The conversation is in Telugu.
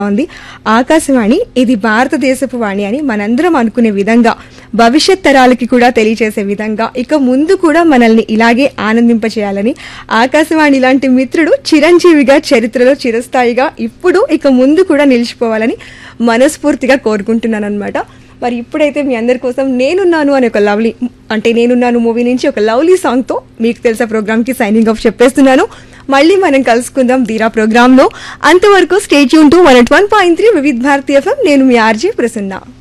ఉంది ఆకాశవాణి ఇది భారతదేశపు వాణి అని మనందరం అనుకునే విధంగా భవిష్యత్ తరాలకి కూడా తెలియచేసే విధంగా ఇక ముందు కూడా మనల్ని ఇలాగే ఆనందింపచేయాలని ఆకాశవాణి లాంటి మిత్రుడు చిరంజీవిగా చరిత్రలో చిరస్థాయిగా ఇప్పుడు ఇక ముందు కూడా నిలిచిపోవాలని మనస్ఫూర్తిగా కోరుకుంటున్నాను అనమాట మరి ఇప్పుడైతే మీ అందరి కోసం నేనున్నాను అనే ఒక లవ్లీ అంటే నేనున్నాను మూవీ నుంచి ఒక లవ్లీ సాంగ్తో మీకు తెలిసే ప్రోగ్రామ్కి సైనింగ్ ఆఫ్ చెప్పేస్తున్నాను మళ్ళీ మనం కలుసుకుందాం దీరా ప్రోగ్రాంలో అంతవరకు స్టేట్ యూన్ to one one point three Vividh Bharatiya FM నేను మీ ఆర్జే ప్రసన్న